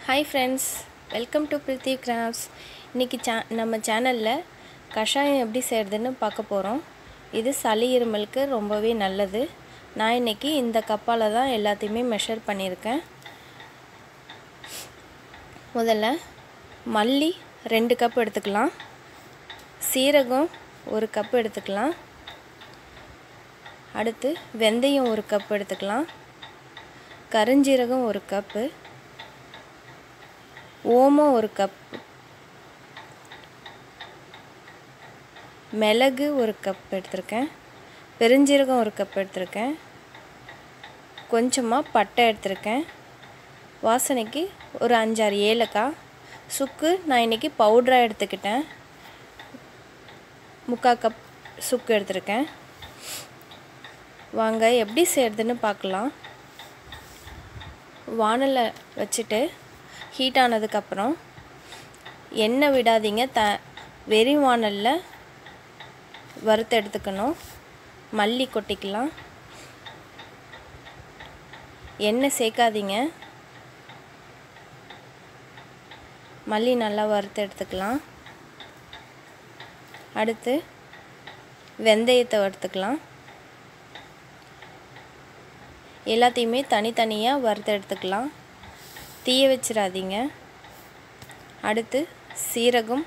hi friends welcome to Preethi crafts இன்றைக்கி சே நம்ம சேனலில் கஷாயம் எப்படி செய்கிறதுன்னு பார்க்க போகிறோம் இது சளி இருமலுக்கு ரொம்பவே நல்லது நான் இன்றைக்கி இந்த கப்பால் தான் எல்லாத்தையுமே மெஷர் பண்ணியிருக்கேன் முதல்ல மல்லி ரெண்டு கப் எடுத்துக்கலாம் சீரகம் ஒரு கப் எடுத்துக்கலாம் அடுத்து வெந்தயம் ஒரு கப் எடுத்துக்கலாம் கருஞ்சீரகம் ஒரு கப்பு ஓமம் ஒரு கப் மிளகு ஒரு கப் எடுத்திருக்கேன் பெருஞ்சீரகம் ஒரு கப் எடுத்திருக்கேன் கொஞ்சமாக பட்டை எடுத்திருக்கேன் வாசனைக்கு ஒரு அஞ்சாறு ஏலக்காய் சுக்கு நான் இன்றைக்கி பவுட்ராக எடுத்துக்கிட்டேன் முக்கால் கப் சுக்கு எடுத்திருக்கேன் வாங்க எப்படி செய்கிறதுன்னு பார்க்கலாம் வானலை வச்சுட்டு ஹீட் ஆனதுக்கப்புறம் எண்ணெய் விடாதீங்க த வெறி வானலில் வறுத்து எடுத்துக்கணும் மல்லி கொட்டிக்கலாம் எண்ணெய் சேர்க்காதீங்க மல்லி நல்லா வறுத்து எடுத்துக்கலாம் அடுத்து வெந்தயத்தை வறுத்துக்கலாம் எல்லாத்தையுமே தனித்தனியாக வறுத்து எடுத்துக்கலாம் தீய வச்சிடாதீங்க அடுத்து சீரகம்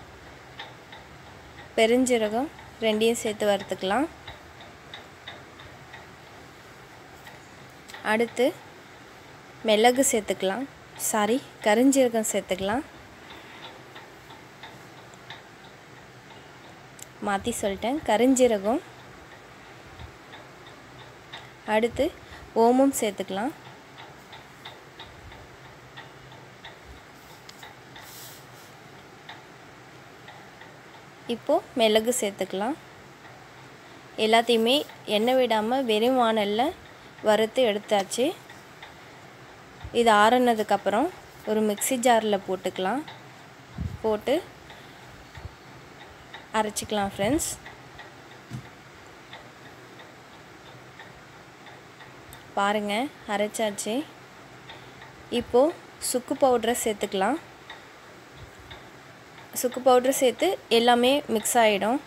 பெருஞ்சீரகம் ரெண்டையும் சேர்த்து வறுத்துக்கலாம் அடுத்து மிளகு சேர்த்துக்கலாம் சாரி கருஞ்சீரகம் சேர்த்துக்கலாம் மாற்றி சொல்லிட்டேன் கருஞ்சீரகம் அடுத்து ஓமம் சேர்த்துக்கலாம் இப்போது மிளகு சேர்த்துக்கலாம் எல்லாத்தையுமே எண்ணெய் விடாமல் வெறும் வானலில் வறுத்து எடுத்தாச்சு இது ஆறுனதுக்கப்புறம் ஒரு மிக்சி ஜாரில் போட்டுக்கலாம் போட்டு அரைச்சிக்கலாம் ஃப்ரெண்ட்ஸ் பாருங்கள் அரைச்சாச்சு இப்போது சுக்கு பவுட்ரை சேர்த்துக்கலாம் சுக்கு பவுட்ரு சேர்த்து எல்லாமே மிக்ஸ் ஆகிடும்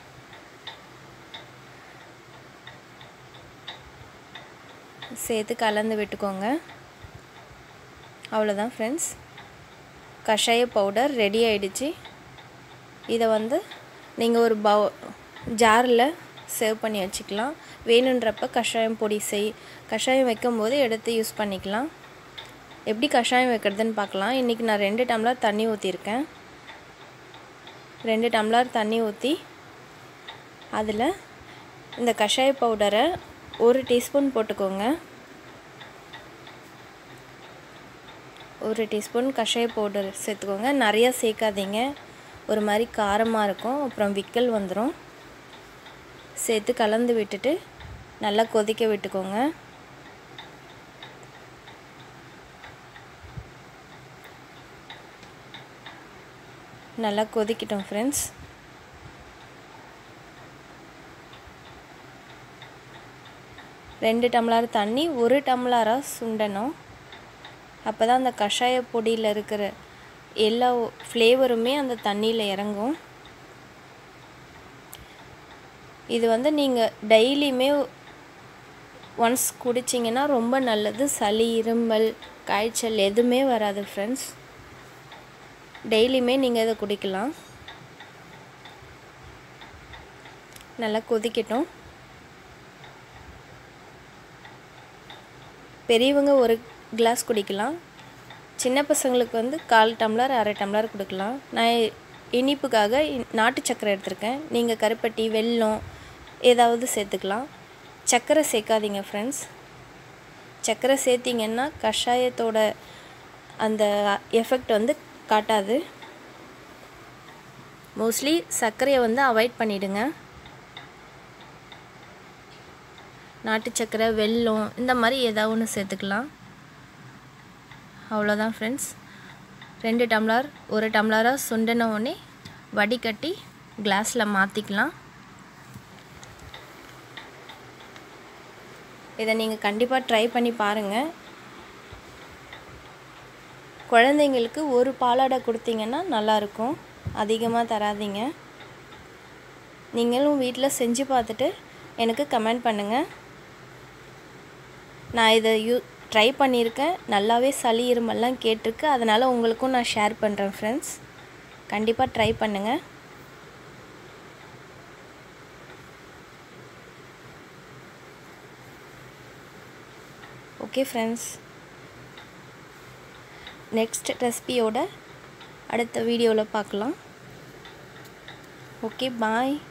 சேர்த்து கலந்து விட்டுக்கோங்க அவ்வளோதான் ஃப்ரெண்ட்ஸ் கஷாய பவுடர் ரெடி ஆயிடுச்சு இதை வந்து நீங்கள் ஒரு பவு ஜாரில் சேவ் பண்ணி வச்சுக்கலாம் வேணுன்றப்ப கஷாயம் பொடி செய் கஷாயம் வைக்கும்போது எடுத்து யூஸ் பண்ணிக்கலாம் எப்படி கஷாயம் வைக்கிறதுன்னு பார்க்கலாம் இன்றைக்கி நான் ரெண்டு டம்ளர் தண்ணி ஊற்றிருக்கேன் ரெண்டு டம்ளர் தண்ணி ஊற்றி அதில் இந்த கஷாய பவுடரை ஒரு டீஸ்பூன் போட்டுக்கோங்க ஒரு டீஸ்பூன் கஷாய பவுடர் சேர்த்துக்கோங்க நிறையா சேர்க்காதீங்க ஒரு மாதிரி காரமாக இருக்கும் அப்புறம் விக்கல் வந்துடும் சேர்த்து கலந்து விட்டுட்டு நல்லா கொதிக்க விட்டுக்கோங்க நல்லா கொதிக்கிட்டோம் ஃப்ரெண்ட்ஸ் ரெண்டு டம்ளர் தண்ணி ஒரு டம்ளராக சுண்டணும் அப்போ தான் அந்த கஷாய பொடியில் இருக்கிற எல்லா ஃப்ளேவருமே அந்த தண்ணியில் இறங்கும் இது வந்து நீங்கள் டெய்லியுமே ஒன்ஸ் குடிச்சிங்கன்னா ரொம்ப நல்லது சளி இருமல் காய்ச்சல் எதுவுமே வராது ஃப்ரெண்ட்ஸ் டெய்லியுமே நீங்கள் இதை குடிக்கலாம் நல்லா கொதிக்கட்டும் பெரியவங்க ஒரு கிளாஸ் குடிக்கலாம் சின்ன பசங்களுக்கு வந்து கால் டம்ளர் அரை டம்ளர் கொடுக்கலாம் நான் இனிப்புக்காக நாட்டு சக்கரை எடுத்திருக்கேன் நீங்கள் கருப்பட்டி வெல்லம் ஏதாவது சேர்த்துக்கலாம் சர்க்கரை சேர்க்காதீங்க ஃப்ரெண்ட்ஸ் சர்க்கரை சேர்த்திங்கன்னா கஷாயத்தோட அந்த எஃபெக்ட் வந்து காட்டாது மோஸ்ட்லி சர்க்கரையை வந்து அவாய்ட் பண்ணிவிடுங்க நாட்டு சர்க்கரை வெல்லம் இந்த மாதிரி ஏதாவது ஒன்று சேர்த்துக்கலாம் அவ்வளோதான் ஃப்ரெண்ட்ஸ் ரெண்டு டம்ளர் ஒரு டம்ளராக சுண்டின உடனே வடிகட்டி கிளாஸில் மாற்றிக்கலாம் இதை நீங்கள் கண்டிப்பாக ட்ரை பண்ணி பாருங்கள் குழந்தைங்களுக்கு ஒரு பாலாடை கொடுத்தீங்கன்னா நல்லாயிருக்கும் அதிகமாக தராதீங்க நீங்களும் வீட்டில் செஞ்சு பார்த்துட்டு எனக்கு கமெண்ட் பண்ணுங்கள் நான் இதை யூ ட்ரை பண்ணியிருக்கேன் நல்லாவே சளி இருமல்லாம் கேட்டிருக்கு அதனால் உங்களுக்கும் நான் ஷேர் பண்ணுறேன் ஃப்ரெண்ட்ஸ் கண்டிப்பாக ட்ரை பண்ணுங்கள் ஓகே ஃப்ரெண்ட்ஸ் நெக்ஸ்ட் ரெசிபியோட அடுத்த வீடியோவில் பார்க்கலாம் ஓகே பாய்